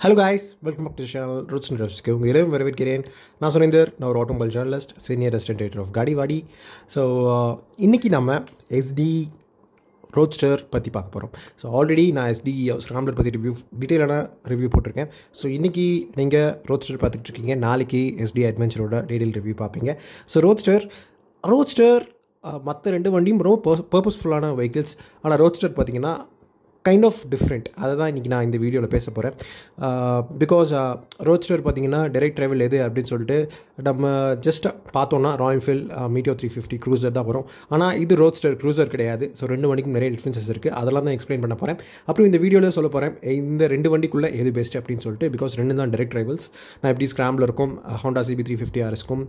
Hello guys welcome back to channel roots and ரெஃப்ஸ்க்கு உங்கள் இளையும் வரவேற்கிறேன் நான் சுரேந்தர் நான் ஒரு automobile journalist senior resident editor of Gaadiwaadi so இன்றைக்கி நம்ம எஸ்டி ரோட்ஸ்டர் பற்றி பார்க்க போகிறோம் ஸோ ஆல்ரெடி நான் எஸ்டி ஸ்க்ராம்லர் பற்றி ரிவ்யூ டீட்டெயிலான ரிவ்யூ போட்டிருக்கேன் ஸோ இன்றைக்கி நீங்கள் ரோட்ஸ்டர் பார்த்துட்டு இருக்கீங்க நாளைக்கு எஸ்டி அட்வென்ச்சரோட டீட்டெயில் ரிவ்யூ பார்ப்பீங்க ஸோ ரோட்ஸ்டர் ரோட்ஸ்டர் மற்ற ரெண்டு வண்டியும் ரொம்ப பர்ஸ் பர்பஸ்ஃபுல்லான வெஹிக்கிள்ஸ் ஆனால் ரோட்ஸ்டர் பார்த்தீங்கன்னா கைண்ட் ஆஃப் டிஃப்ரெண்ட் அதை தான் இன்றைக்கி நான் இந்த வீடியோவில் பேச போகிறேன் பிகாஸ் ரோட்ஸ்டர் பார்த்தீங்கன்னா டெரெக்ட் ட்ராவல் எது அப்படின்னு சொல்லிட்டு நம்ம ஜஸ்ட் பார்த்தோன்னா Royal Enfield Meteor three fifty cruiser தான் வரும் ஆனால் இது ரோட்ஸ்டர் க்ரூசர் கிடையாது ஸோ ரெண்டு வண்டிக்கும் நிறைய டிஃப்ரென்சஸ் இருக்குது அதெல்லாம் தான் எக்ஸ்பிளைன் பண்ண போகிறேன் அப்புறம் இந்த வீடியோவில் சொல்ல போகிறேன் இந்த ரெண்டு வண்டிக்குள்ளே எது பெஸ்ட் அப்படின்னு சொல்லிட்டு பிகாஸ் ரெண்டு தான் டெரெக்ட் ரைவல்ஸ் நான் எப்படி ஸ்க்ராம்பில் இருக்கும் ஹோண்டா சிபி த்ரீ ஃபிஃப்டி ஆர்எஸ்க்கும்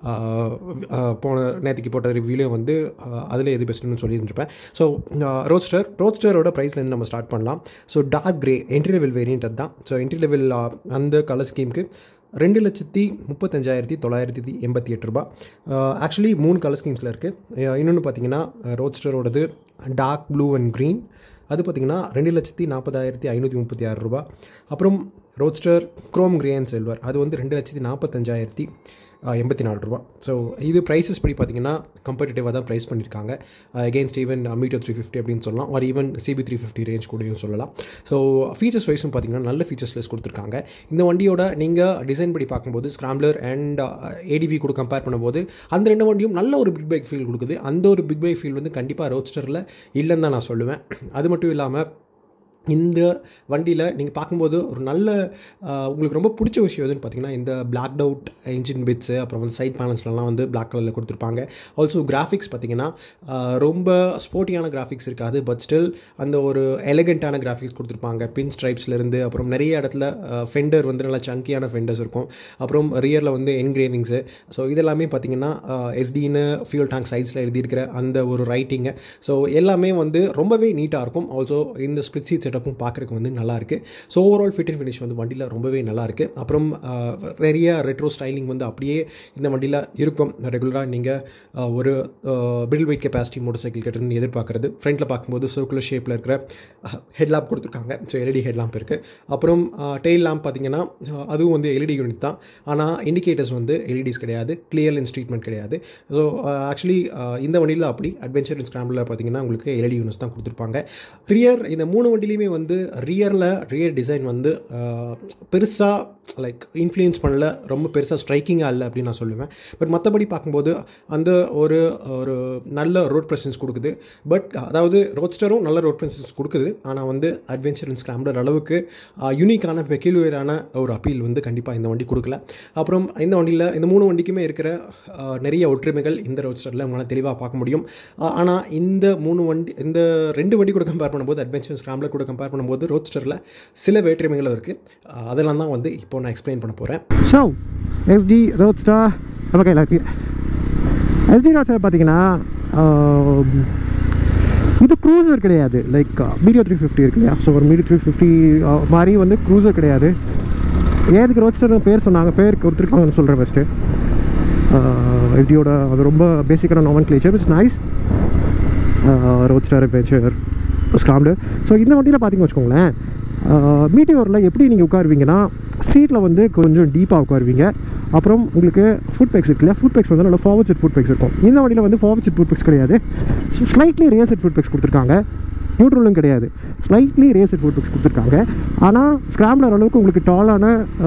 போன நேற்றுக்கு போட்ட ரிவ்யூலேயும் வந்து அதில் எது பெஸ்ட்டுன்னு சொல்லியிருந்திருப்பேன் ஸோ ரோட்ஸ்டர் ரோட்ஸ்டரோட ப்ரைஸ்லேருந்து நம்ம ஸ்டார்ட் பண்ணலாம் so dark grey entry level variant அதுதான் ஸோ என்ட்ரி லெவல் அந்த கலர் ஸ்கீமுக்கு ரெண்டு லட்சத்தி முப்பத்தஞ்சாயிரத்தி தொள்ளாயிரத்தி எண்பத்தி எட்டு ரூபா ஆக்சுவலி மூணு கலர் ஸ்கீம்ஸில் இருக்குது இன்னொன்று பார்த்தீங்கன்னா ரோட்ஸ்டரோடது டார்க் ப்ளூ அண்ட் க்ரீன் அது பார்த்திங்கன்னா ரெண்டு லட்சத்தி நாற்பதாயிரத்தி ஐநூற்றி முப்பத்தி ஆறு ரூபா அப்புறம் roadster chrome grey and silver அது வந்து ரெண்டு லட்சத்தி நாற்பத்தஞ்சாயிரத்தி எண்பத்தி நாலு ரூபா ஸோ இது ப்ரைஸஸ் படி பார்த்தீங்கன்னா கம்பேட்டிட்டிவாக தான் ப்ரைஸ் பண்ணியிருக்காங்க against even Meteor three fifty அப்படின்னு சொல்லலாம் ஒரு even CB three fifty range கூடயும் சொல்லலாம் ஸோ ஃபீச்சர்ஸ் வைஸும் பார்த்தீங்கன்னா நல்ல ஃபீச்சர்ஸ் லெஸ் கொடுத்துருக்காங்க இந்த வண்டியோட நீங்கள் டிசைன் படி பார்க்கும்போது ஸ்க்ராம்லர் அண்ட் ஏடிவி கூட கம்பேர் பண்ணும்போது அந்த ரெண்டு வண்டியும் நல்ல ஒரு பிக் பைக் ஃபீல் கொடுக்குது அந்த ஒரு பிக் பைக் ஃபீல் வந்து கண்டிப்பாக ரோட்ஸ்டரில் இல்லைன்னு தான் நான் சொல்லுவேன் அது மட்டும் இல்லாமல் இந்த வண்டியில் நீங்கள் பார்க்கும்போது ஒரு நல்ல உங்களுக்கு ரொம்ப பிடிச்ச விஷயம் எதுன்னு பார்த்தீங்கன்னா இந்த பிளாக் அவுட் இன்ஜின் பிட்ஸு அப்புறம் வந்து சைட் பேனல்ஸ்லாம் வந்து பிளாக் கலரில் கொடுத்துருப்பாங்க ஆல்சோ கிராஃபிக்ஸ் பார்த்தீங்கன்னா ரொம்ப ஸ்போர்ட்டியான கிராஃபிக்ஸ் இருக்காது பட் ஸ்டில் அந்த ஒரு எலகண்ட்டான கிராஃபிக்ஸ் கொடுத்துருப்பாங்க பின் ஸ்ட்ரைப்ஸ்லேருந்து அப்புறம் நிறைய இடத்துல ஃபெண்டர் வந்து நல்லா சங்கியான ஃபெண்டர்ஸ் இருக்கும் அப்புறம் ரியரில் வந்து என்கிரேவிங்ஸு ஸோ இதெல்லாமே பார்த்தீங்கன்னா எஸ்டின்னு ஃபியூல் டேங்க் சைஸில் எழுதியிருக்கிற அந்த ஒரு ரைட்டிங்கு ஸோ எல்லாமே வந்து ரொம்பவே நீட்டாக இருக்கும் ஆல்சோ இந்த ஸ்பிட் சீட் செட்டப்பும் பார்க்குறதுக்கு வந்து நல்லாயிருக்கு so overall fit and finish வந்து வண்டியில் ரொம்பவே நல்லாயிருக்கு அப்புறம் நிறைய ரெட்ரோ ஸ்டைலிங் வந்து அப்படியே இந்த வண்டியில் இருக்கும் ரெகுலராக நீங்கள் ஒரு bill weight capacity motorcycle கிட்டேருந்து எதிர்பார்க்குறது ஃப்ரண்ட்டில் பார்க்கும்போது சர்க்குலர் ஷேப்பில் இருக்கிற ஹெட் லேம்ப் கொடுத்துருக்காங்க ஸோ எல்இடி ஹெட் லேம்ப் இருக்குது அப்புறம் டெயில் லேம்ப் பார்த்தீங்கன்னா அதுவும் வந்து எல்இடி யூனிட் தான் ஆனால் இண்டிகேட்டர்ஸ் வந்து எல்இடிஸ் கிடையாது கிளியர் லென்ஸ் ட்ரீட்மெண்ட் கிடையாது ஸோ ஆக்சுவலி இந்த வண்டியில் அப்படி அட்வென்ச்சர் ஸ்கிராம்பில் பார்த்தீங்கன்னா உங்களுக்கு எல்இடி யூனிட்ஸ் தான் கொடுத்துருப்பாங்க ரியர் இந்த மூணு வண்டிலையுமே வந்து ரியரில் ரியர் டிசைன் வந்து பெருசாக லைக் இன்ஃப்ளூயன்ஸ் பண்ணல ரொம்ப பெருசாக ஸ்ட்ரைக்கிங்காக இல்லை அப்படின்னு நான் சொல்லுவேன் பட் மற்றபடி பார்க்கும்போது அந்த ஒரு ஒரு நல்ல ரோட் ப்ரெசன்ஸ் கொடுக்குது பட் அதாவது ரோட்ஸ்டரும் நல்ல ரோட் ப்ரெசன்ஸ் கொடுக்குது ஆனால் வந்து அட்வென்ச்சர் அண்ட் ஸ்கிராம்லர் அளவுக்கு யூனிக்கான பெக்யூலியரான ஒரு அப்பீல் வந்து கண்டிப்பாக இந்த வண்டி கொடுக்கல அப்புறம் இந்த வண்டியில் இந்த மூணு வண்டிக்குமே இருக்கிற நிறைய ஒற்றுமைகள் இந்த ரோட்ஸ்டரில் உங்களால் தெளிவாக பார்க்க முடியும் ஆனால் இந்த மூணு வண்டி இந்த ரெண்டு வண்டி கூட கம்பேர் பண்ணும்போது அட்வென்ச்சர் ஸ்கிராம்லர் கூட கம்பேர் பண்ணும்போது ரோட்ஸ்டரில் சில வேற்றுமைகளும் இருக்குது அதெல்லாம் தான் வந்து இப்போ நான் எக்ஸ்பிளைன் பண்ண போகிறேன் ஸோ எஸ்டி ரோட்ஸ்டா நம்ம கையில் இருக்குது எஸ்டி ரோட்ஸ்டர் பார்த்தீங்கன்னா இது க்ரூசர் கிடையாது லைக் மீடியோ த்ரீ ஃபிஃப்டி இருக்கு இல்லையா ஸோ ஒரு மீடியோ த்ரீ ஃபிஃப்டி மாதிரி வந்து க்ரூசர் கிடையாது ஏதுக்கு ரோட்ஸ்டர்னு பேர் சொன்னாங்க பேர் கொடுத்துருக்காங்கன்னு சொல்கிறேன் ஃபஸ்ட்டு எஸ்டியோட அது ரொம்ப பேசிக்கான nomenclature it's nice roadster adventure scrambler so இந்த வண்டியில் பார்த்தீங்க வச்சுக்கோங்களேன் மீட்டியோரில் எப்படி நீங்கள் உட்காருவீங்கன்னா சீட்டில் வந்து கொஞ்சம் டீப்பாக உட்காருவீங்க அப்புறம் உங்களுக்கு ஃபுட் பேக்ஸ் இருக்கு இல்லையா ஃபுட் பேக்ஸ் வந்து நல்லா ஃபார்வர்ட் செட் ஃபுட் பேக்ஸ் இருக்கும் இந்த வண்டியில் வந்து ஃபார்வர்ட் செட் ஃபுட் பேக்ஸ் கிடையாது so slightly rear set foot pegs கொடுத்துருக்காங்க நியூட்ரலும் கிடையாது slightly rear set foot pegs கொடுத்துருக்காங்க ஆனால் ஸ்க்ராம்பிளர் அளவுக்கு உங்களுக்கு டாலான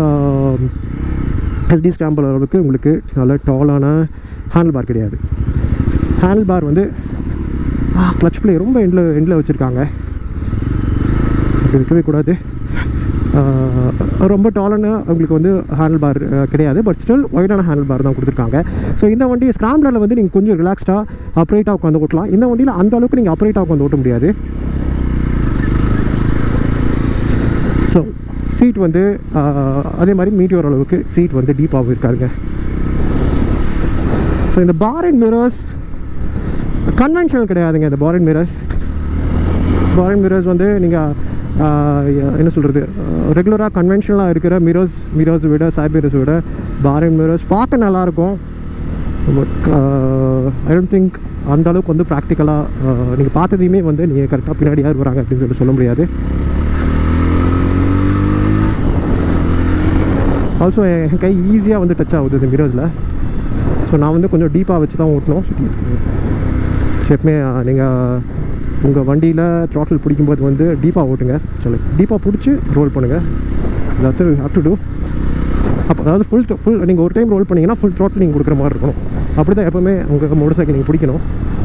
எஸ்டி ஸ்க்ராம்பிள் அளவுக்கு உங்களுக்கு நல்ல டாலான ஹேண்டில் பார் கிடையாது ஹேண்டில் பார் வந்து கிளச் பிளே ரொம்ப எண்டில் எண்டில் வச்சுருக்காங்க அப்படி வைக்கவே கூடாது ரொம்ப டாலான உங்களுக்கு வந்து ஹேண்டில் பார் கிடையாது பட் ஸ்டில் ஒய்டான ஹேண்டில் பார் தான் கொடுத்துருக்காங்க ஸோ இந்த வண்டி ஸ்க்ராம்லரில் வந்து நீங்கள் கொஞ்சம் ரிலாக்ஸ்டாக அப்ரேட்டாக உட்காந்து ஓட்டலாம் இந்த வண்டியில் அந்த அளவுக்கு நீங்கள் அப்ரேட்டாக உட்காந்து ஓட்ட முடியாது ஸோ சீட் வந்து அதே மாதிரி மீட்டியோர் அளவுக்கு சீட் வந்து டீப்பாகவும் இருக்காருங்க ஸோ இந்த பார் அண்ட் மிரர்ஸ் கன்வென்ஷனல் கிடையாதுங்க இந்த bar and mirrors bar and mirrors வந்து நீங்கள் என்ன சொல்கிறது ரெகுலராக கன்வென்ஷனலாக இருக்கிற மிரர்ஸ் மிரர்ஸ் விட சைபரஸ் விட பார் அண்ட் மிரர்ஸ் பார்க்க நல்லாயிருக்கும் பட் ஐ டோன்ட் திங்க் அந்த அளவுக்கு வந்து ப்ராக்டிக்கலாக நீங்கள் பார்த்ததையுமே வந்து நீங்கள் கரெக்டாக பின்னாடி யார் வராங்க அப்படின்னு சொல்லி சொல்ல முடியாது ஆல்சோ என் கை ஈஸியாக வந்து டச் ஆகுது இந்த மிரர்ஸில் ஸோ நான் வந்து கொஞ்சம் டீப்பாக வச்சு தான் ஓட்டணும் எப்பவுமே நீங்கள் உங்கள் வண்டியில் த்ராட்டில் பிடிக்கும்போது வந்து டீப்பாக ஓட்டுங்க சொல்லு டீப்பாக பிடிச்சி ரோல் பண்ணுங்கள் தட்ஸ் ஹேவ் டு டூ அப்போ அதாவது ஃபுல் ஃபுல் நீங்கள் ஒரு டைம் ரோல் பண்ணிங்கன்னா ஃபுல் த்ராட்டில் நீங்கள் கொடுக்குற மாதிரி இருக்கணும் அப்படி தான் எப்போவுமே உங்கள் மோட்டர் சைக்கிள் நீங்கள் பிடிக்கணும்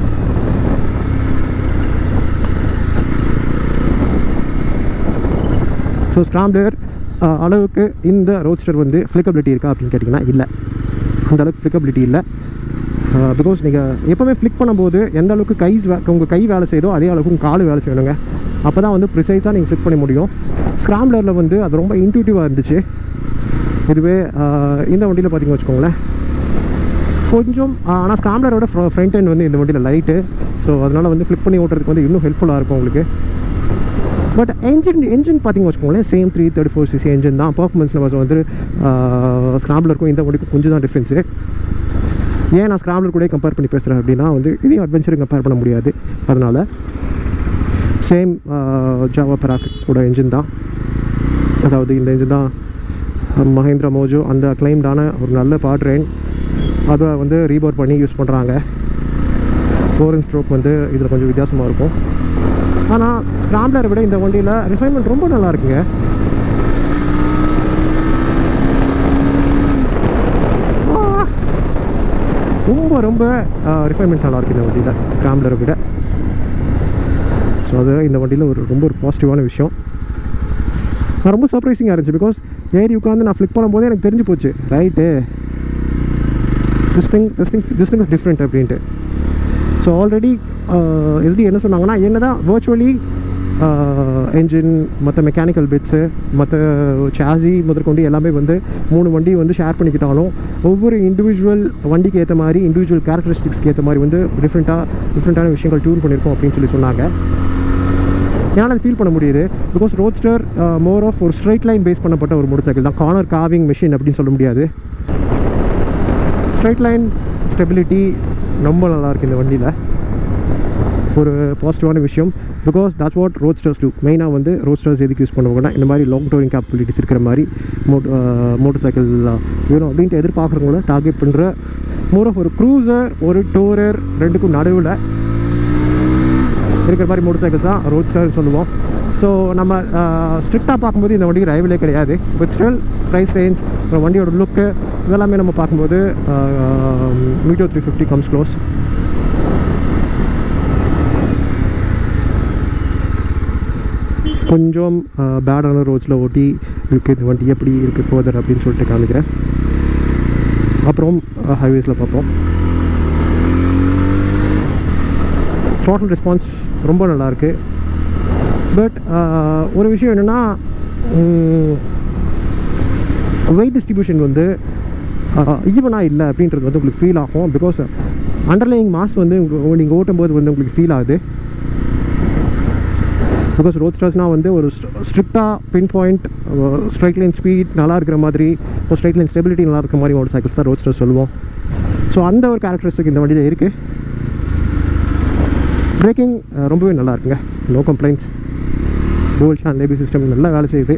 ஸோ ஸ்க்ராம்லர் அளவுக்கு இந்த ரோட்ஸ்டர் வந்து ஃப்ளிக்கபிலிட்டி இருக்கா அப்படின்னு கேட்டிங்கன்னா இல்லை அந்த அளவுக்கு ஃப்ளிக்கபிலிட்டி இல்லை பிகாஸ் நீங்கள் எப்போவுமே ஃப்ளிக் பண்ணும்போது எந்த அளவுக்கு கை உங்கள் கை வேலை செய்தோ அதே அளவுக்கு உங்கள் கால் வேலை செய்யணுங்க அப்போ தான் வந்து ப்ரிசைஸாக நீங்கள் ஃப்ளிக் பண்ண முடியும் ஸ்க்ராம்லரில் வந்து அது ரொம்ப இன்ட்யூட்டிவாக இருந்துச்சு இதுவே ஆஹ், இந்த வண்டியில் பார்த்தீங்க வச்சுக்கோங்களேன் கொஞ்சம் ஆனால் ஸ்க்ராம்லரோட ஃப்ரண்ட் end வந்து இந்த வண்டியில் லைட்டு ஸோ அதனால் வந்து ஃப்ளிப் பண்ணி ஓட்டுறதுக்கு வந்து இன்னும் ஹெல்ப்ஃபுல்லாக இருக்கும் உங்களுக்கு பட் என்ஜின் என்ஜின் பார்த்தீங்க வச்சுக்கோங்களேன் same three thirty four CC engine தான் பர்ஃபார்மன்ஸ் லெவல்ஸ் வந்து ஸ்க்ராம்லருக்கும் இந்த வண்டிக்கும் கொஞ்சம் தான் டிஃப்ரென்ஸு ஏன் நான் ஸ்க்ராம்லர் கூட கம்பேர் பண்ணி பேசுகிறேன் அப்படின்னா வந்து இதையும் அட்வென்ச்சரும் கம்பேர் பண்ண முடியாது அதனால் சேம் ஜாவா பராக் கூட என்ஜின் தான் அதாவது இந்த என்ஜின் தான் மஹேந்திரா மோஜோ அந்த கிளைம்டான ஒரு நல்ல பவர் ட்ரெயின் அதை வந்து ரீபோர் பண்ணி யூஸ் பண்ணுறாங்க போரிங் ஸ்ட்ரோக் வந்து இதில் கொஞ்சம் வித்தியாசமாக இருக்கும் ஆனால் ஸ்க்ராம்லரை விட இந்த வண்டியில் ரிஃபைன்மெண்ட் ரொம்ப நல்லா இருக்குங்க ஆ! ரொம்ப ரொம்ப ரிஃபைன்மெண்ட் நல்லா இருக்கு இந்த வண்டியில் ஸ்க்ராம்லரை விட ஸோ அது இந்த வண்டியில் ஒரு ரொம்ப ஒரு பாசிட்டிவான விஷயம் நான் ரொம்ப சர்ப்ரைசிங்காக இருந்துச்சு பிகாஸ் ஏறி உட்காந்து நான் ஃப்ளிக் பண்ணும்போது எனக்கு தெரிஞ்சு போச்சு right this thing this thing this thing is different அப்படின்ட்டு ஸோ ஆல்ரெடி எஸ்டி என்ன சொன்னாங்கன்னா என்ன தான் வர்ச்சுவலி என்ஜின் மற்ற மெக்கானிக்கல் பிட்ஸு மற்ற சாசி முதற்கொண்டு எல்லாமே வந்து மூணு வண்டி வந்து ஷேர் பண்ணிக்கிட்டாலும் ஒவ்வொரு இண்டிவிஜுவல் வண்டிக்கு ஏற்ற மாதிரி இண்டிவிஜுவல் கேரக்டரிஸ்டிக்ஸ்க்கு ஏற்ற மாதிரி வந்து டிஃப்ரெண்ட்டாக டிஃப்ரெண்ட்டான விஷயங்கள் டியூன் பண்ணியிருக்கோம் அப்படின்னு சொல்லி சொன்னாங்க என்னால் அது ஃபீல் பண்ண முடியுது பிகாஸ் ரோட்ஸ்டர் மோர் ஆஃப் ஒரு ஸ்ட்ரைட் லைன் பேஸ் பண்ணப்பட்ட ஒரு மோட்டர் சைக்கிள் தான் கார்னர் காவிங் மிஷின் அப்படின்னு சொல்ல முடியாது ஸ்ட்ரைட் லைன் ஸ்டெபிலிட்டி ரொம்ப நல்லா இருக்குது இந்த வண்டியில் ஒரு பாசிட்டிவான விஷயம் பிகாஸ் that's வாட் ரோட்ஸ்டர்ஸ் டூ மெயினாக வந்து ரோட்ஸ்டர்ஸ் எதுக்கு யூஸ் பண்ணுவாங்கன்னா இந்த மாதிரி லாங் டோரிங் கேப்பபிலிட்டிஸ் இருக்கிற மாதிரி மோட் மோட்டர் சைக்கிள் வேணும் அப்படின்ட்டு எதிர்பார்க்குறவங்கள டார்கெட் பண்ணுற மோர் ஆஃப் ஒரு க்ரூசர் ஒரு டோரர் ரெண்டுக்கும் நடுவில் இருக்கிற மாதிரி மோட்டர் சைக்கிள்ஸ் தான் ரோட்ஸ்டர்னு சொல்லுவோம் ஸோ நம்ம ஸ்ட்ரிக்டாக பார்க்கும்போது இந்த வண்டிக்கு ரைவலே கிடையாது பட் ஸ்டில் ப்ரைஸ் ரேஞ்ச் அப்புறம் வண்டியோட லுக்கு இதெல்லாமே நம்ம பார்க்கும்போது Meteor three fifty comes close கொஞ்சம் பேடான ரோட்ஸில் ஓட்டி இருக்குது இந்த வண்டி எப்படி இருக்குது ஃபர்தர் அப்படின்னு சொல்லிட்டு காமிக்கிறேன் அப்புறம் ஹைவேஸில் பார்ப்போம் டோட்டல் ரெஸ்பான்ஸ் ரொம்ப நல்லாயிருக்கு பட் ஒரு விஷயம் என்னென்னா வெயிட் டிஸ்ட்ரிபியூஷன் வந்து ஈவனாக இல்லை அப்படின்றது வந்து உங்களுக்கு ஃபீல் ஆகும் பிகாஸ் அண்டர்லைங் மாஸ் வந்து நீங்கள் ஓட்டும்போது வந்து உங்களுக்கு ஃபீல் ஆகுது பிகாஸ் ரோட் ஸ்டார்ஸ்னால் வந்து ஒரு ஸ்ட்ரிக்டாக pin point straight line speed நல்லா இருக்கிற மாதிரி ஒரு ஸ்ட்ரைட் லைன் ஸ்டெபிலிட்டி நல்லா இருக்கிற மாதிரி மோட்டர் சைக்கிள்ஸ் தான் ரோட் ஸ்டார்ஸ் சொல்லுவோம் ஸோ அந்த ஒரு கேரக்டரிஸ்டிக் இந்த வண்டியில் இருக்குது பிரேக்கிங் ரொம்பவே நல்லா இருக்குங்க no complaints dual channel AB system நல்லா வேலை செய்யுது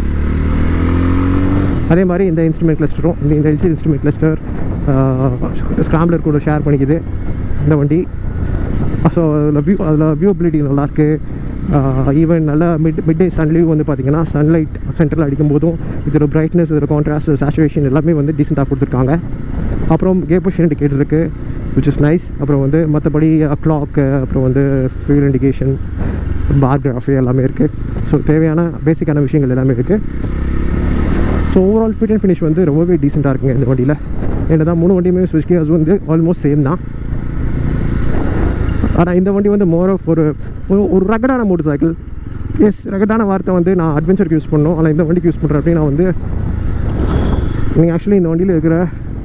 அதே மாதிரி இந்த இன்ஸ்ட்ருமெண்ட் கிளஸ்டரும் இந்த இந்த எல்சி இன்ஸ்ட்ருமெண்ட் கிளஸ்டர் ஸ்க்ராம்லர் கூட ஷேர் பண்ணிக்குது இந்த வண்டி ஸோ அதில் வியூ அதில் வியூபிலிட்டி நல்லாயிருக்கு ஈவன் நல்ல மிட் மிட் டே சன்லையும் வந்து பார்த்தீங்கன்னா சன்லைட் சென்டரில் அடிக்கும் போதும் இதோட பிரைட்னஸ் இதோட கான்ட்ராஸ்ட் சேச்சுரேஷன் எல்லாமே வந்து டீசெண்டாக கொடுத்துருக்காங்க அப்புறம் கே பொசிஷன் இண்டிகேட்டர் இருக்குது விச் இஸ் நைஸ் அப்புறம் வந்து மற்றபடி கிளாக்கு அப்புறம் வந்து ஃபியூல் இண்டிகேஷன் பார் கிராஃபி எல்லாமே இருக்குது ஸோ தேவையான பேசிக்கான விஷயங்கள் எல்லாமே இருக்குது so overall fit and finish வந்து ரொம்பவே டீசெண்டாக இருக்குங்க இந்த வண்டியில் என்ன தான் மூணு வண்டியுமே ஸ்விட்ச் கியர்ஸ் வந்து ஆல்மோஸ்ட் சேம் தான் ஆனால் இந்த வண்டி வந்து மோர் ஆஃப் ஒரு ஒரு ஒரு ரகடான மோட்டர் சைக்கிள் எஸ் ரகடான வார்த்தை வந்து நான் அட்வென்ச்சருக்கு யூஸ் பண்ணோம் ஆனால் இந்த வண்டிக்கு யூஸ் பண்ணுறேன் அப்படின்னா வந்து நீங்கள் ஆக்சுவலி இந்த வண்டியில் இருக்கிற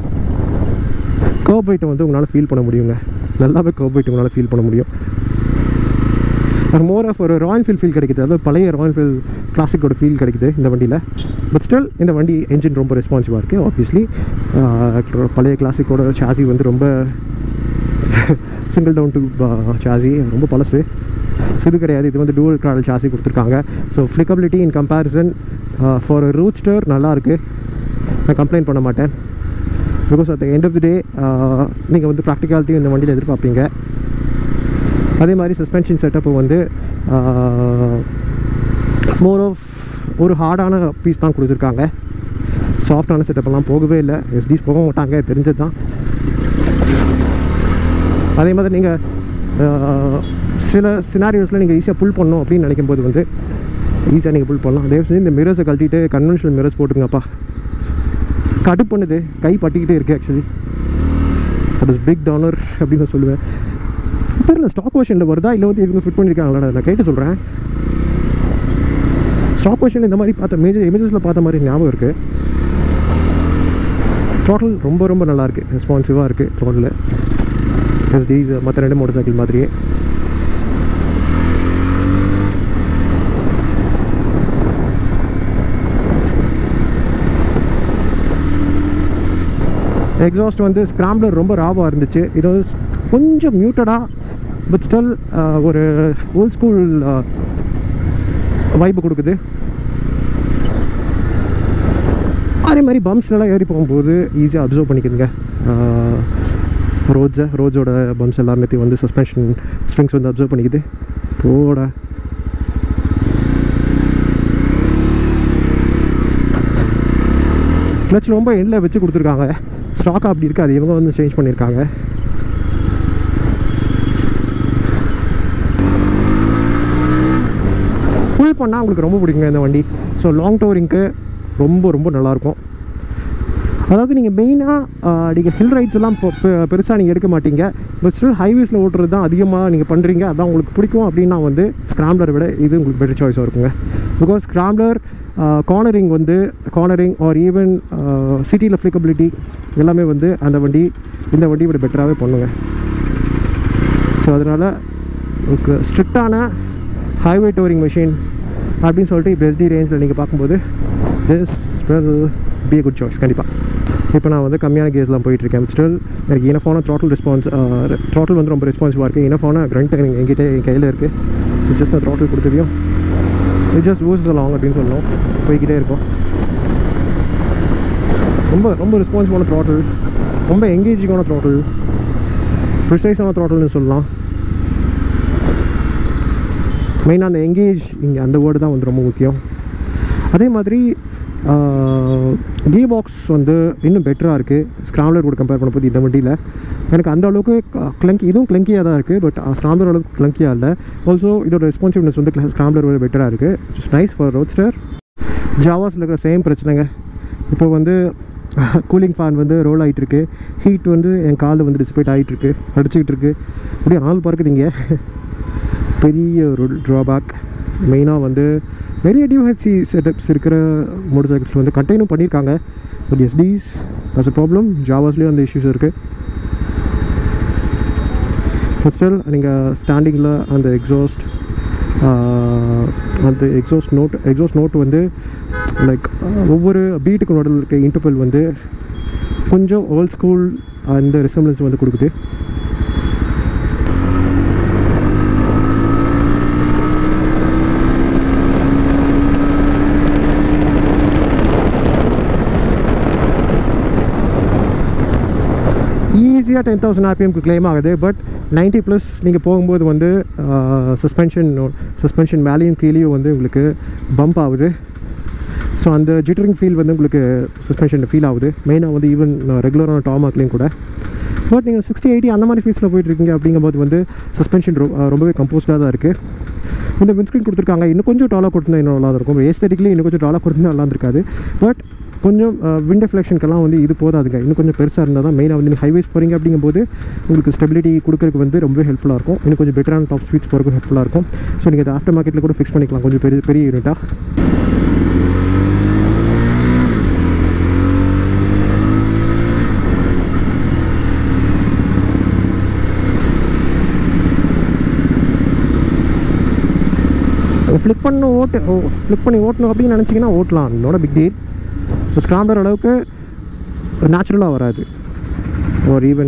கர்ப் வெயிட்டை வந்து உங்களால் ஃபீல் பண்ண முடியுங்க நல்லாவே கர்ப் வெயிட் உங்களால் ஃபீல் பண்ண முடியும் மோர் ஆஃப் ஒரு ராயல் ஃபீல் ஃபீல் கிடைக்குது அதாவது பழைய ராயல் ஃபீல் கிளாசிக்கோட ஃபீல் கிடைக்குது இந்த வண்டியில் பட் ஸ்டில் இந்த வண்டி என்ஜின் ரொம்ப ரெஸ்பான்சிவாக இருக்குது ஆப்வியஸ்லி பழைய கிளாசிக்கோட சாசி வந்து ரொம்ப சிங்கிள் டவுன் டு சாசி ரொம்ப பழசு ஸோ இது கிடையாது இது வந்து டூவல் ட்ராவல் சாசி கொடுத்துருக்காங்க so flickability in comparison for roadster நல்லாயிருக்கு நான் கம்ப்ளைண்ட் பண்ண மாட்டேன் because at the end of the day நீங்கள் வந்து ப்ராக்டிகாலிட்டியும் இந்த வண்டியில் எதிர்பார்ப்பீங்க அதே மாதிரி சஸ்பென்ஷன் செட்டப்பு வந்து மோர் ஆஃப் ஒரு ஹார்டான பீஸ் தான் கொடுத்துருக்காங்க சாஃப்டான செட்டப்லாம் போகவே இல்லை எஸ்டிஸ் போக மாட்டாங்க தெரிஞ்சது தான் அதே மாதிரி நீங்கள் சில சினாரியோஸில் நீங்கள் ஈஸியாக புல் பண்ணணும் அப்படின்னு நினைக்கும் போது வந்து ஈஸியாக நீங்கள் புல் பண்ணலாம் அதே செஞ்சு இந்த மிரர்ஸை கழட்டிட்டு கன்வென்ஷனல் மிரர்ஸ் போட்டுங்கப்பா கடுப்பு பண்ணுது கை பட்டிக்கிட்டே இருக்குது actually that is big downer அப்படின்னு நான் சொல்லுவேன் தெரியல ஸ்டாக் வெர்ஷனில் வருதா இல்லை வந்து இவங்க ஃபிட் பண்ணியிருக்காங்களா நான் கேட்டு சொல்கிறேன் ஸ்டாக் வெர்ஷன் இந்த மாதிரி பார்த்த மேஜர் இமேஜஸில் பார்த்த மாதிரி ஞாபகம் இருக்குது த்ராட்டில் ரொம்ப ரொம்ப நல்லாயிருக்கு ரெஸ்பான்சிவாக இருக்குது த்ராட்டில் எஸ்டிஸ் மற்ற ரெண்டு மோட்டர் சைக்கிள் மாதிரியே எக்ஸாஸ்ட் வந்து ஸ்க்ராம்ப்ளர் ரொம்ப ராவாக இருந்துச்சு இது வந்து ஸ்- கொஞ்சம் மியூட்டடாக பட் ஸ்டில் ஒரு ஓல்ட் ஸ்கூல் வைப்பு கொடுக்குது அதே மாதிரி பம்ப்ஸ்லாம் ஏறி போகும்போது ஈஸியாக அப்சர்வ் பண்ணிக்குதுங்க ரோட்ஸை ரோட்ஸோட பம்ப்ஸ் எல்லாமே வந்து சஸ்பென்ஷன் ஸ்ப்ரிங்ஸ் வந்து அப்சர்வ் பண்ணிக்குது போட கிளச் ரொம்ப எண்டில் வச்சு கொடுத்துருக்காங்க ஸ்டாக் அப்படி இருக்குது அது இவங்க வந்து சேஞ்ச் பண்ணியிருக்காங்க புல் பண்ணால் உங்களுக்கு ரொம்ப பிடிக்குங்க இந்த வண்டி ஸோ லாங் டூரிங்க்கு ரொம்ப ரொம்ப நல்லாயிருக்கும் அதாவது நீங்கள் மெயினாக நீங்கள் ஹில் ரைட்ஸ் எல்லாம் பெருசாக நீங்கள் எடுக்க மாட்டீங்க பட் ஸ்டில் ஹைவேஸில் ஓட்டுறது தான் அதிகமாக நீங்கள் பண்ணுறீங்க அதான் உங்களுக்கு பிடிக்கும் அப்படின்னா வந்து ஸ்க்ராம்லர் விட இது உங்களுக்கு பெட்டர் சாய்ஸாக இருக்குங்க பிகாஸ் ஸ்க்ராம்லர் கார்னரிங் வந்து கார்னரிங் ஆர் ஈவன் சிட்டியில் ஃப்ளிக்கபிலிட்டி எல்லாமே வந்து அந்த வண்டி இந்த வண்டி விட பெட்டராகவே பண்ணுங்க ஸோ அதனால் உங்களுக்கு ஸ்ட்ரிக்டான ஹைவே டோரிங் மிஷின் அப்படின்னு சொல்லிட்டு இப்போ எஸ்டி ரேஞ்சில் நீங்கள் பார்க்கும்போது this will be good choice கண்டிப்பாக இப்போ நான் வந்து கம்மியான கேஸ்லாம் போயிட்டுருக்கேன் ஸ்டில் எனக்கு இனஃபான த்ராட்டில் ரெஸ்பான்ஸ் த்ராட்டில் வந்து ரொம்ப ரெஸ்பான்சிவாக இருக்குது இனஃபான கிரண்ட் எங்கிட்ட என் கையில் இருக்குது ஸோ ஜஸ்ட் நான் த்ராட்டில் கொடுத்ததையும் இது ஜஸ்ட் ஊஸ் லாங் அப்படின்னு சொல்லணும் போய்கிட்டே இருக்கும் ரொம்ப ரொம்ப ரெஸ்பான்சிவான த்ராட்டில் ரொம்ப எங்கேஜிங்கான த்ராட்டில் ப்ரிசைஸான த்ராட்டில்னு சொல்லலாம் மெயினாக அந்த எங்கேஜ் இங்கே அந்த வேர்டு தான் வந்து ரொம்ப முக்கியம் அதே மாதிரி கீ பாக்ஸ் வந்து இன்னும் பெட்டராக இருக்குது ஸ்க்ராம்லர் கூட கம்பேர் பண்ணும்போது இந்த வண்டியில் எனக்கு அந்த அளவுக்கு கிளங்கி இதுவும் கிளங்கியாக தான் இருக்குது பட் ஸ்க்ராம்லர் அளவுக்கு கிளங்கியாக இல்லை ஆல்சோ இதோட ரெஸ்பான்சிவ்னஸ் வந்து ஸ்க்ராம்லர் விட பெட்டராக இருக்குது இட்ஸ் நைஸ் ஃபார் ரோட்ஸ்டர் ஜாவாஸில் இருக்கிற சேம் பிரச்சனைங்க இப்போ வந்து கூலிங் ஃபேன் வந்து ரோல் ஆகிட்டுருக்கு ஹீட் வந்து என் காலில் வந்து டிசிபேட் ஆகிட்டுருக்கு அடிச்சுக்கிட்டு இருக்கு அப்படியே ஆள் பறக்குதுங்க பெரிய ஒரு ட்ராபேக் மெயினாக வந்து நிறைய டியூஹெச்சி செட்டப்ஸ் இருக்கிற மோட்டர் சைக்கிள்ஸ் வந்து கண்டெய்னும் பண்ணியிருக்காங்க but Yezdi's that's a problem ஜாவாஸ்லேயும் அந்த இஷ்யூஸ் இருக்குது பட் ஸ்டில் நீங்கள் ஸ்டாண்டிங்கில் அந்த எக்ஸாஸ்ட் அந்த எக்ஸாஸ்ட் நோட் எக்ஸாஸ்ட் நோட் வந்து லைக் ஒவ்வொரு பீட்டுக்கு நடுவில் இருக்க இன்டர்வல் வந்து கொஞ்சம் ஓல்ட் ஸ்கூல் அந்த ரிசம்பிளன்ஸ் வந்து கொடுக்குது ஈஸியாக டென் தௌசண்ட் ஆர்பிஎம்க்கு கிளைம் ஆகுது பட் 90 ப்ளஸ் நீங்கள் போகும்போது வந்து சஸ்பென்ஷன் சஸ்பென்ஷன் மேலேயும் கீழேயும் வந்து உங்களுக்கு பம்ப் ஆகுது ஸோ அந்த ஜிட்டரிங் ஃபீல் வந்து உங்களுக்கு சஸ்பென்ஷன் ஃபீல் ஆகுது மெயினாக வந்து ஈவன் ரெகுலரான டாமாக்லேயும் கூட பட் நீங்கள் சிக்ஸ்டி எயிட்டி அந்த மாதிரி ஸ்பீஸில் போயிட்டுருக்கீங்க அப்படிங்கும்போது வந்து சஸ்பென்ஷன் ரொம்பவே கம்போஸ்டாக தான் இருக்குது இந்த விண்ட்ஸ்க்ரீன் கொடுத்துருக்காங்க இன்னும் கொஞ்சம் டாலாக கொடுத்துருந்தா இன்னும் நல்லா இருக்கும் ஏஸ்தட்டிக்லி இன்னும் கொஞ்சம் டாலாக கொடுத்துருந்தா நல்லா இருந்திருக்காது பட் கொஞ்சம் விண்ட் ஃப்ளெக்ஷனுக்கெல்லாம் வந்து இது போதாதுங்க இன்னும் கொஞ்சம் பெருசாக இருந்தால் தான் மெயினாக வந்து நீங்கள் ஹைவேஸ் போகிறீங்க அப்படிங்கும்போது உங்களுக்கு ஸ்டெபிலிட்டி கொடுக்கறதுக்கு வந்து ரொம்பவே ஹெல்ப்ஃபுல்லாக இருக்கும் இன்னும் கொஞ்சம் பெட்டரான டாப் ஸ்பீட்ஸ் போகிறதுக்கு ஹெல்ப்ஃபுல்லாக இருக்கும் ஸோ நீங்கள் அதை ஆஃப்டர் மார்க்கெட்டில் கூட ஃபிக்ஸ் பண்ணிக்கலாம் கொஞ்சம் பெரிய பெரிய யூனிட்டாக ஃப்ளிக் பண்ண ஓட்டு ஓ ஃப்ளிக் பண்ணி ஓட்டணும் அப்படின்னு நினச்சிங்கன்னா ஓட்டலாம் என்னோட பிக் டீல் ஸ்க்ராம்பர் அளவுக்கு நேச்சுரலாக வராது ஒரு ஈவன்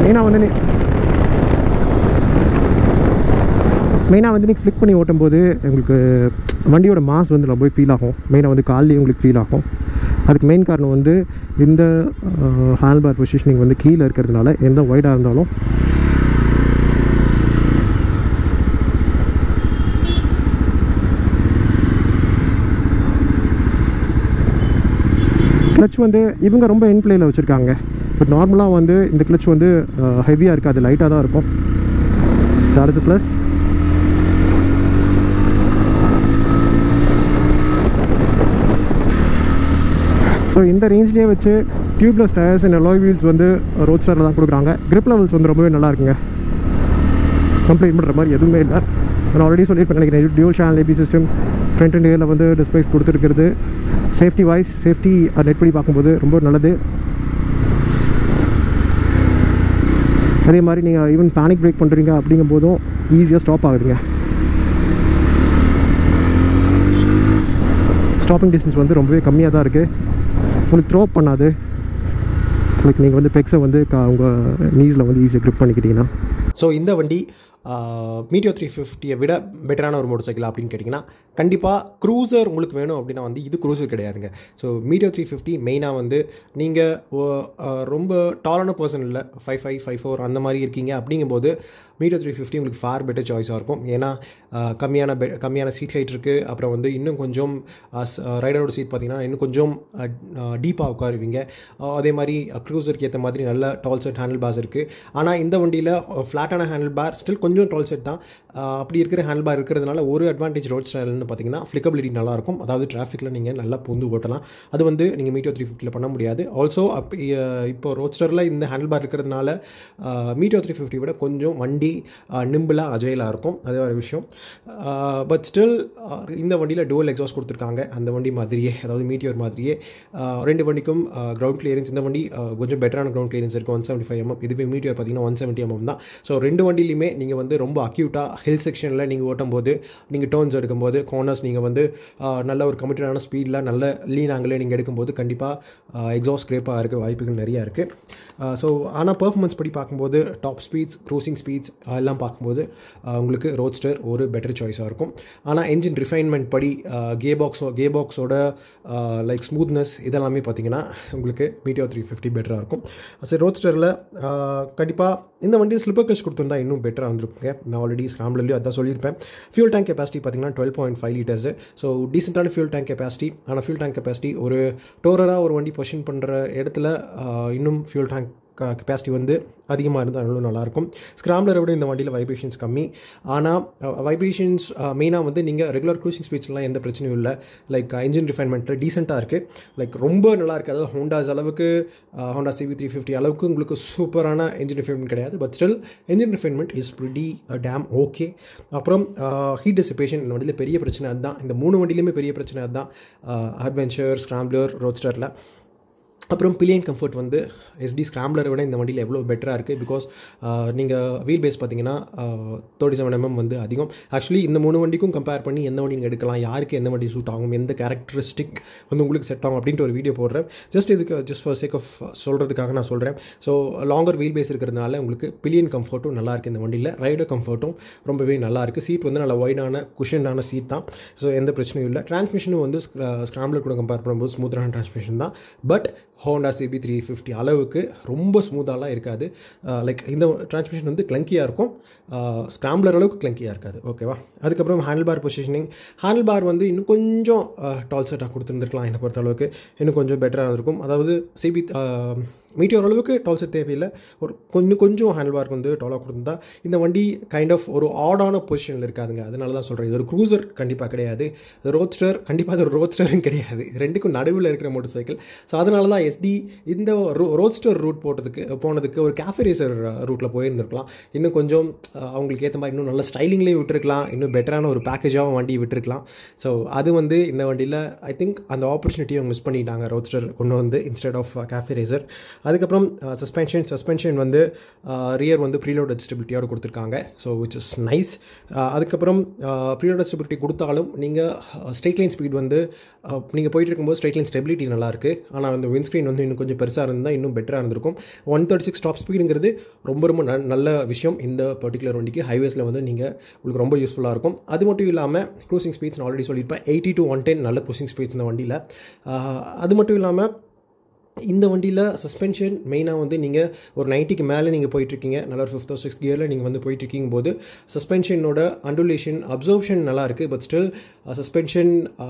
மெயினாக வந்து நீ- மெயினாக வந்து நீங்கள் ஃப்ளிக் பண்ணி ஓட்டும்போது உங்களுக்கு வண்டியோட மாஸ் வந்து ரொம்ப ஃபீல் ஆகும் மெயினாக வந்து கால்லேயே உங்களுக்கு ஃபீல் ஆகும் அதுக்கு மெயின் காரணம் வந்து இந்த ஹேண்ட்பார் பொசிஷனிங் வந்து கீழே இருக்கிறதுனால எந்த ஒய்டாக இருந்தாலும் கிளச் வந்து இவங்க ரொம்ப என் பிளேயில் வச்சுருக்காங்க பட் நார்மலாக வந்து இந்த கிளச் வந்து ஹெவியாக இருக்காது லைட்டாக தான் இருக்கும் that is a plus so இந்த ரேஞ்ச்லேயே வச்சு tubeless tyres and alloy wheels வந்து ரோட் ஸ்டாரில் தான் கொடுக்குறாங்க grip லெவல்ஸ் வந்து ரொம்பவே நல்லா இருக்குங்க கம்ப்ளைண்ட் பண்ணுற மாதிரி எதுவுமே இல்லை நான் ஆல்ரெடி சொல்லியிருப்பேன் நினைக்கிறேன் dual channel AB system front and இயரில் வந்து டிஸ்பிளேஸ் கொடுத்துருக்கிறது சேஃப்டி வைஸ் சேஃப்டி நெட் பண்ணி பார்க்கும்போது ரொம்ப நல்லது அதே மாதிரி நீங்கள் ஈவன் பேனிக் பிரேக் பண்ணுறீங்க அப்படிங்கும் போதும் ஈஸியாக ஸ்டாப் ஆகுதுங்க ஸ்டாப்பிங் டிஸ்டன்ஸ் வந்து ரொம்பவே கம்மியாக தான் இருக்குது உங்களுக்கு த்ரோ பண்ணாது லைக் நீங்கள் வந்து பெக்ஸை வந்து க- உங்கள் நீஸில் வந்து ஈஸியாக grip பண்ணிக்கிட்டீங்கன்னா ஸோ இந்த வண்டி மீடியோ த்ரீ ஃபிஃப்டியை விட பெட்டரான ஒரு மோட்டர் சைக்கிள் அப்படின்னு கேட்டிங்கன்னா கண்டிப்பாக க்ரூசர் உங்களுக்கு வேணும் அப்படின்னா வந்து இது க்ரூசர் கிடையாதுங்க ஸோ மீடியோ த்ரீ ஃபிஃப்டி மெயினாக வந்து நீங்கள் ரொம்ப டாலான பர்சன் இல்லை ஃபைவ் ஃபைவ் ஃபைவ் ஃபோர் அந்த மாதிரி இருக்கீங்க அப்படிங்கும்போது மீடியோ த்ரீ ஃபிஃப்டி உங்களுக்கு ஃபார் பெட்டர் சாய்ஸாக இருக்கும் ஏன்னா அஹ், கம்மியான பெ கம்மியான சீட் ஹைட் இருக்குது அப்புறம் வந்து இன்னும் கொஞ்சம் ரைடரோட சீட் பார்த்தீங்கன்னா இன்னும் கொஞ்சம் டீப்பாக உட்காருவீங்க அஹ், அதே மாதிரி க்ரூசருக்கு ஏற்ற மாதிரி நல்ல டால் செட் ஹேண்டில் பார்ஸ் இருக்குது ஆனால் இந்த வண்டியில் ஃப்ளாட்டான ஹேண்டில் பார் ஸ்டில் கொஞ்சம் டால் செட் தான் அஹ், அப்படி இருக்கிற ஹேண்டில் பார் இருக்கிறதுனால ஒரு அட்வான்டேஜ் ரோட் ஸ்டைல்னு பார்த்தீங்கன்னா ஃப்ளிகபிலிட்டி நல்லாயிருக்கும் அதாவது டிராஃபிக்கில் நீங்கள் நல்லா பூந்து ஓட்டலாம் அது வந்து நீங்கள் மீட்டோ த்ரீ ஃபிஃப்டியில் பண்ண முடியாது ஆல்சோ அப் இப்போ ரோட்ஸ்டரில் இந்த ஹேண்டில் பார் இருக்கிறதுனால மீட்டோ த்ரீ ஃபிஃப்டி விட கொஞ்சம் வண்டி நிம்பிளாக அஜயிலாக இருக்கும் அது ஒரு விஷயம் பட் ஸ்டில் இந்த வண்டியில் டோல் எக்ஸாஸ்ட் கொடுத்துருக்காங்க அந்த வண்டி மாதிரியே அதாவது மீட்டியோர் மாதிரியே ஆஹ் ரெண்டு வண்டிக்கும் கிரவுண்ட் கிளியரன்ஸ் இந்த வண்டி ஆஹ் கொஞ்சம் பெட்டரான கிரவுண்ட் கிளியரன்ஸ் இருக்குது ஒன் செவன்ட்டி ஃபைவ் எம்எம் இதுவே மீட்டியோர் பார்த்தீங்கன்னா ஒன் செவன்ட்டி எம்எம் தான் ஸோ ரெண்டு வண்டிலையுமே நீங்கள் வந்து ரொம்ப அக்யூட்டாக ஹில் செக்ஷனில் நீங்கள் ஓட்டும் போது நீங்கள் டேர்ன்ஸ் எடுக்கும்போது கார்னர்ஸ் நீங்கள் வந்து ஆஹ் நல்ல ஒரு கமிட்டடான ஸ்பீடில் நல்ல லீன் ஆங்கில் நீங்கள் எடுக்கும்போது கண்டிப்பாக எக்ஸாஸ்ட் ஸ்க்ரேப்பாக இருக்க வாய்ப்புகள் நிறையா இருக்குது ஸோ ஆனால் பர்ஃபார்மன்ஸ் படி பார்க்கும்போது டாப் ஸ்பீட்ஸ் க்ரூசிங் ஸ்பீட்ஸ் எல்லாம் பார்க்கும்போது ஆஹ் உங்களுக்கு ரோட்ஸ்டர் ஒரு பெட்டர் சாய்ஸாக இருக்கும் ஆனால் என்ஜின் ரிஃபைன்மெண்ட் படி கே பாக்ஸோ கே பாக்ஸோட லைக் ஸ்மூத்னஸ் இதெல்லாமே பார்த்தீங்கன்னா உங்களுக்கு மீடியோ த்ரீ ஃபிஃப்டி பெட்டராக இருக்கும் சரி ரோட்ஸ்டரில் கண்டிப்பாக இந்த வண்டி ஸ்லிப்பர் கிளச் கொடுத்துருந்தா இன்னும் பெட்டராக இருந்திருக்குங்க நான் ஆல்ரெடி ஸ்க்ராம்லலையும் அதான் சொல்லியிருப்பேன் ஃபியூல் டேங்க் கெப்பாசிட்டி பார்த்தீங்கன்னா twelve point five litres so டீசெண்டான ஃபியூல் டேங்க் கெப்பாசிட்டி ஆனால் ஃபியூல் டேங்க் கெப்பாசிட்டி ஒரு டோரராக ஒரு வண்டி பொசிஷன் பண்ணுற இடத்துல ஆஹ் இன்னும் ஃபியூல் டேங்க் கெப்பாசிட்டி வந்து அதிகமாக இருந்தால் இன்னும் நல்லாயிருக்கும் ஸ்க்ராம்லரை விட இந்த வண்டியில் வைப்ரேஷன்ஸ் கம்மி ஆனால் வைப்ரேஷன்ஸ் மெயினாக வந்து நீங்கள் ரெகுலர் க்ரூசிங் ஸ்பீட்ஸ்லாம் எந்த பிரச்சனையும் இல்லை லைக் இன்ஜின் ரிஃபைன்மெண்ட்டில் டீசெண்டாக இருக்குது லைக் ரொம்ப நல்லா இருக்குது அதாவது ஹோண்டாஸ் அளவுக்கு ஹோண்டா சிவி த்ரீ ஃபிஃப்டி அளவுக்கு உங்களுக்கு சூப்பரான இன்ஜின் ரிஃபைன்மெண்ட் கிடையாது but still engine refinement is pretty damn okay அப்புறம் ஹீட் டிசிபேஷன் இந்த வண்டியில் பெரிய பிரச்சனை அதுதான் இந்த மூணு வண்டியிலுமே பெரிய பிரச்சனை அதுதான் அட்வென்ச்சர் ஸ்க்ராம்லர் ரோட்ஸ்டரில் அப்புறம் பிலியன் கம்ஃபர்ட் வந்து எஸ்டி ஸ்க்ராம்லரை விட இந்த வண்டியில் எவ்வளோ பெட்டராக இருக்குது பிகாஸ் நீங்கள் வீல் பேஸ் பார்த்தீங்கன்னா தேர்ட்டி செவன் எம்எம் வந்து அதிகம் ஆக்சுவலி இந்த மூணு வண்டிக்கும் கம்பேர் பண்ணி எந்த வண்டி நீங்கள் எடுக்கலாம் யாருக்கு எந்த வண்டி சூட் ஆகும் எந்த கேரக்டரிஸ்டிக் வந்து உங்களுக்கு செட் ஆகும் அப்படின்ட்டு ஒரு வீடியோ போடுறேன் ஜஸ்ட் இதுக்கு ஜஸ்ட் ஃபார் சேக் ஆஃப் சொல்கிறதுக்காக நான் சொல்கிறேன் ஸோ லாங்கர் வீல் பேஸ் இருக்கிறதுனால உங்களுக்கு பிலியன் கம்ஃபர்ட்டும் நல்லா இருக்குது இந்த வண்டியில் ரைடர் கம்ஃபர்ட்டும் ரொம்பவே நல்லா இருக்குது சீட் வந்து நல்ல வைடான குஷனான சீட் தான் ஸோ எந்த பிரச்சனையும் இல்லை டிரான்ஸ்மிஷனும் வந்து ஸ்க்ராம்லர் கூட கம்பேர் பண்ணும்போது ஸ்மூத்தான டிரான்ஸ்மிஷன் தான் but Honda CB three fifty அளவுக்கு ரொம்ப ஸ்மூத்தாலாம் இருக்காது லைக் இந்த டிரான்ஸ்மிஷன் வந்து கிளங்கியாக இருக்கும் ஸ்க்ராம்லர் அளவுக்கு கிளங்கியாக இருக்காது ஓகேவா அதுக்கப்புறம் handle bar positioning handle bar வந்து இன்னும் கொஞ்சம் டால் செட்டாக கொடுத்துருந்துருக்கலாம் என்னை பொறுத்த அளவுக்கு இன்னும் கொஞ்சம் பெட்டராக இருந்திருக்கும் அதாவது சிபி மீட்டியோர் அளவுக்கு டால் செட் தேவையில்லை ஒரு கொஞ்சம் கொஞ்சம் ஹேண்டில் பார் வந்து டாலாக கொடுத்துருந்தா இந்த வண்டி கைண்ட் ஆஃப் ஒரு ஆடான பொசிஷனில் இருக்காதுங்க அதனால தான் சொல்கிறேன் இது ஒரு க்ரூசர் கண்டிப்பாக கிடையாது ரோட்ஸ்டர் கண்டிப்பாக அது ஒரு ரோட்ஸ்டரும் கிடையாது இது ரெண்டுக்கும் நடுவில் இருக்கிற மோட்டர் சைக்கிள் ஸோ அதனால தான் எஸ்டி இந்த ரோ ரோட்ஸ்டர் ரூட் போட்டதுக்கு போனதுக்கு ஒரு கேஃபே ரேசர் ரூட்டில் போயிருந்துருக்கலாம் இன்னும் கொஞ்சம் அஹ், அவங்களுக்கு ஏற்ற மாதிரி இன்னும் நல்ல ஸ்டைலிங்லேயும் விட்டுருக்கலாம் இன்னும் பெட்டரான ஒரு பேக்கேஜாகவும் வண்டி விட்டுருக்கலாம் ஸோ அது வந்து இந்த வண்டியில் ஐ திங்க் அந்த ஆப்பர்ச்சுனிட்டியை அவங்க மிஸ் பண்ணிட்டாங்க ரோட்ஸ்டர் கொண்டு வந்து இன்ஸ்டெட் ஆஃப் கேஃபே ரேசர் அதுக்கப்புறம் சஸ்பென்ஷன் சஸ்பென்ஷன் வந்து ரியர் வந்து ப்ரீலோட் ஸ்டெபிலிட்டியோட கொடுத்துருக்காங்க ஸோ விச் இஸ் நைஸ் அதுக்கப்புறம் ப்ரீலோட் ஸ்டெபிலிட்டி கொடுத்தாலும் நீங்கள் ஸ்ட்ரெயிட் லைன் ஸ்பீட் வந்து நீங்கள் போயிட்டு இருக்கும்போது ஸ்ட்ரெயிட் லைன் ஸ்டெபிலிட்டி நல்லாயிருக்கு ஆனால் அந்த விண்ட்ஸ்க்ரீன் வந்து இன்னும் கொஞ்சம் பெருசாக இருந்தால் இன்னும் பெட்டராக இருந்திருக்கும் ஒன் தேர்ட்டி சிக்ஸ் டாப் ஸ்பீடுங்கிறது ரொம்ப ரொம்ப ந- நல்ல விஷயம் இந்த பர்டிகுலர் வண்டிக்கு ஹைவேஸில் வந்து நீங்கள் உங்களுக்கு ரொம்ப யூஸ்ஃபுல்லாக இருக்கும் அது மட்டும் இல்லாமல் க்ரூசிங் ஸ்பீட்ஸ் நான் ஆல்ரெடி சொல்லியிருப்பேன் எயிட்டி டு ஒன் டென் நல்ல க்ரூசிங் ஸ்பீட்ஸ் இந்த வண்டியில் அது மட்டும் இல்லாமல் இந்த வண்டியில் சஸ்பென்ஷன் மெயினாக வந்து நீங்கள் ஒரு நைன்ட்டிக்கு மேலே நீங்கள் போயிட்டுருக்கீங்க நல்ல ஒரு ஃபிஃப்த்தோ சிக்ஸ் கியரில் நீங்கள் வந்து போயிட்டுருக்கீங்க போது சஸ்பென்ஷனோட அண்டுலேஷன் அப்சர்ப்ஷன் நல்லா இருக்குது but still suspension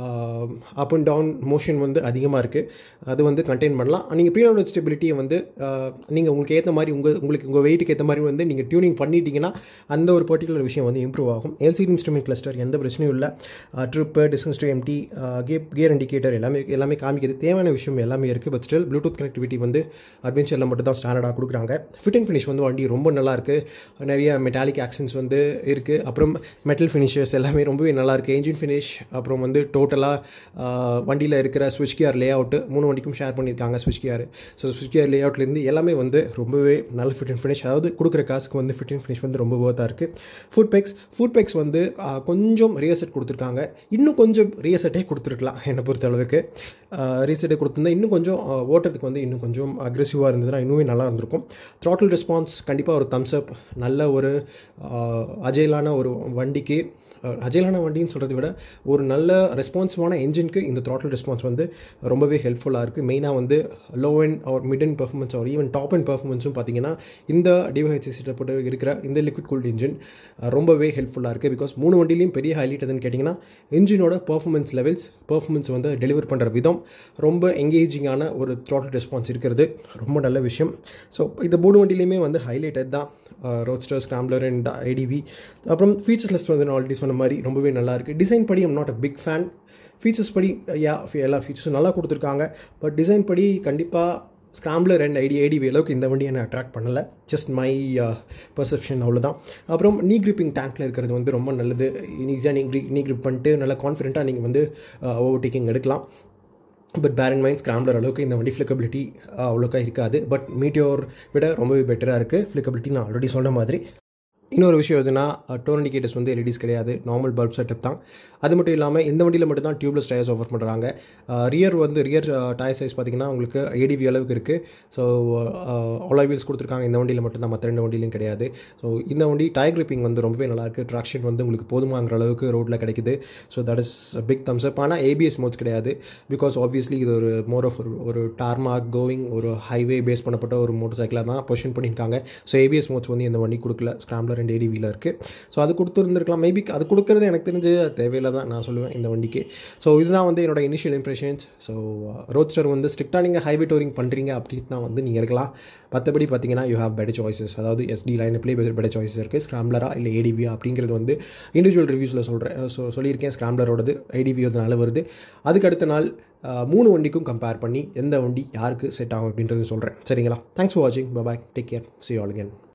up and down motion வந்து அதிகமாக இருக்குது அது வந்து கண்டெயின் பண்ணலாம் நீங்கள் ப்ரீலோட ஸ்டெபிலிட்டியை வந்து நீங்கள் உங்களுக்கு ஏற்ற மாதிரி உங்கள் உங்களுக்கு உங்கள் வெயிட்டுக்கு ஏற்ற மாதிரி வந்து நீங்கள் டியூனிங் பண்ணிட்டீங்கன்னா அந்த ஒரு பர்டிகுலர் விஷயம் வந்து இம்ப்ரூவ் ஆகும் எல்சிடி இன்ஸ்ட்ருமெண்ட் கிளஸ்டர் எந்த பிரச்சனையும் இல்லை ட்ரிப்பு டிஸ்டன்ஸ் டு எம்டி கேப் கியர் இண்டிகேட்டர் எல்லாமே எல்லாமே காமிக்கிறது தேவையான விஷயம் எல்லாமே இருக்குது பட் ஸ்டில் ப்ளூடூத் கனெக்டிவிட்டி வந்து அட்வென்ச்சரில் மட்டும் தான் ஸ்டாண்டர்டாக கொடுக்குறாங்க ஃபிட் அண்ட் ஃபினிஷ் வந்து வண்டி ரொம்ப நல்லா இருக்குது நிறைய மெட்டாலிக் ஆக்சன்ஸ் வந்து இருக்குது அப்புறம் மெட்டல் ஃபினிஷஸ் எல்லாமே ரொம்பவே நல்லா இருக்குது என்ஜின் ஃபினிஷ் அப்புறம் வந்து டோட்டலாக வண்டியில் இருக்கிற ஸ்விட்ச் கியர் லே அவுட்டு மூணு வண்டிக்கும் ஷேர் பண்ணியிருக்காங்க ஸ்விட்ச் கியர் ஸோ ஸ்விட்ச் கியர் லே அவுட்லேருந்து எல்லாமே வந்து ரொம்பவே நல்ல ஃபிட் அண்ட் ஃபினிஷ் அதாவது கொடுக்குற காசுக்கு வந்து ஃபிட் அண்ட் ஃபினிஷ் வந்து ரொம்ப ஒர்த்தாக இருக்குது ஃபுட் பெக்ஸ் ஃபுட் பெக்ஸ் வந்து ஆ, கொஞ்சம் ரியசெட் கொடுத்துருக்காங்க இன்னும் கொஞ்சம் ரியசெட்டே கொடுத்துருக்கலாம் என்னை பொறுத்த அளவுக்கு ரீசெட்டே கொடுத்துருந்தா இன்னும் கொஞ்சம் ஆ, ஓட்டுறதுக்கு வந்து இன்னும் கொஞ்சம் அக்ரெசிவாக இருந்ததுன்னா இன்னுமே நல்லா இருந்திருக்கும் த்ராட்டில் ரெஸ்பான்ஸ் கண்டிப்பாக ஒரு தம்ஸ் அப் நல்ல ஒரு அஜைலான ஒரு வண்டிக்கு அஹ், அஜைலான வண்டின்னு சொல்கிறத விட ஒரு நல்ல ரெஸ்பான்சிவான என்ஜினுக்கு இந்த த்ராட்டில் ரெஸ்பான்ஸ் வந்து ரொம்பவே ஹெல்ப்ஃபுல்லாக இருக்குது மெயினாக வந்து low end or mid end performance or even top end பர்ஃபார்மன்ஸும் பார்த்தீங்கன்னா இந்த டிவைஹெச்சி போட்டு இருக்கிற இந்த லிக்விட் கூல்ட் இன்ஜின் ரொம்பவே ஹெல்ப்ஃபுல்லாக இருக்குது பிகாஸ் மூணு வண்டிலையும் பெரிய ஹைலைட் எதுன்னு கேட்டிங்கன்னா இன்ஜினோட பர்ஃபார்மன்ஸ் லெவல்ஸ் பர்ஃபார்மன்ஸ் வந்து டெலிவர் பண்ணுற விதம் ரொம்ப எங்கேஜிங்கான ஒரு த்ராட்டில் ரெஸ்பான்ஸ் இருக்கிறது ரொம்ப நல்ல விஷயம் ஸோ இந்த மூணு வண்டிலையுமே வந்து ஹைலைட்டட் தான் ரோட்ஸ்டர் ஸ்க்ராம்லர் அண்ட் ஐடிவி அப்புறம் ஃபீச்சர்ஸ் லிஸ்ட் வந்து நான் ஆல்ரெடி சொன்ன மாதிரி ரொம்பவே நல்லா இருக்குது டிசைன் படி I'm not a big fan features படி யா எல்லா ஃபீச்சர்ஸும் நல்லா கொடுத்துருக்காங்க பட் டிசைன் படி கண்டிப்பாக ஸ்க்ராம்லர் அண்ட் ஐடி ஐடிவி அளவுக்கு இந்த வண்டி என்னை அட்ராக்ட் பண்ணலை ஜஸ்ட் மை பர்செப்ஷன் அவ்வளோதான் அப்புறம் நீ கிரிப்பிங் டேங்க்கில் இருக்கிறது வந்து ரொம்ப நல்லது ஈஸியாக நீ நீ கிரிப் பண்ணிட்டு நல்லா கான்ஃபிடென்ட்டாக நீங்கள் வந்து ஓவர்டேக்கிங் எடுக்கலாம் பட் பேர் இன் மைண்ட் ஸ்க்ராம்லர் அளவுக்கு இந்த வண்டி ஃப்ளிக்கபிலிட்டி அவ்வளோக்கா இருக்காது பட் மீட்டியோர் விட ரொம்பவே பெட்டராக இருக்குது ஃப்ளிக்கபிலிட்டி நான் ஆல்ரெடி சொன்ன மாதிரி இன்னொரு விஷயம் எதுனா டோன் இண்டிகேட்டர்ஸ் வந்து எல்இடிஸ் கிடையாது நார்மல் பல்ப் செட்டப் தான் அது மட்டும் இல்லாமல் இந்த வண்டியில் மட்டும் தான் டியூப்லெஸ் டயர்ஸ் ஆஃபர் பண்ணுறாங்க ரியர் வந்து ரியர் டயர் சைஸ் பார்த்தீங்கன்னா உங்களுக்கு ஏடிவி அளவுக்கு இருக்குது ஸோ அலாய் வீல்ஸ் கொடுத்துருக்காங்க இந்த வண்டியில் மட்டும் தான் மற்ற ரெண்டு வண்டியிலும் கிடையாது ஸோ இந்த வண்டி டயர் கிரிப்பிங் வந்து ரொம்பவே நல்லாயிருக்கு ட்ராக்ஷன் வந்து உங்களுக்கு போதுமாங்கிற அளவுக்கு ரோட்டில் கிடைக்குது so that is big thumbs up ஆனால் ஏபிஎஸ் மோட்ஸ் கிடையாது பிகாஸ் ஆப்வியஸ்லி இது ஒரு மோர் ஆஃப் ஒரு ஒரு டார்மார்க் கோயிங் ஒரு ஹைவே பேஸ் பண்ணப்பட்ட ஒரு மோட்டர் சைக்கிளாக தான் பொசிஷன் பண்ணியிருக்காங்க ஸோ ஏபிஎஸ் மோட்ஸ் வந்து இந்த வண்டி கொடுக்கல ஸ்க்ராம்லர் அண்ட் ஏடிவியில் இருக்குது ஸோ அது கொடுத்துருந்துருக்கலாம் மேபி அது கொடுக்குறது எனக்கு தெரிஞ்சு தேவையில்லை தான் நான் சொல்லுவேன் இந்த வண்டிக்கு ஸோ இதுதான் வந்து என்னோட இனிஷியல் இம்ப்ரெஷன்ஸ் ஸோ ரோட்ஸ்டர் வந்து ஸ்ட்ரிக்டாக நீங்கள் ஹைவே டோரிங் பண்ணுறீங்க அப்படின்னா வந்து நீங்கள் எடுக்கலாம் மற்றபடி பார்த்தீங்கன்னா யூ ஹேவ் பெட்டர் சாய்ஸஸ் அதாவது எஸ்டி லைன் ப்ளே பெட்டர் சாய்ஸஸ் இருக்குது ஸ்க்ராம்லரா இல்லை ஏடிவியா அப்படிங்கிறது வந்து இண்டிவிஜுவல் ரிவ்யூஸில் சொல்கிறேன் ஸோ சொல்லியிருக்கேன் ஸ்க்ராம்லரோடது ஐடிவி அதனால வருது அதுக்கு அடுத்த நாள் அஹ், மூணு வண்டிக்கும் கம்பேர் பண்ணி எந்த வண்டி யாருக்கு செட் ஆகும் அப்படின்றது சொல்கிறேன் சரிங்களா தேங்க்ஸ் ஃபார் வாட்சிங் bye take care see all again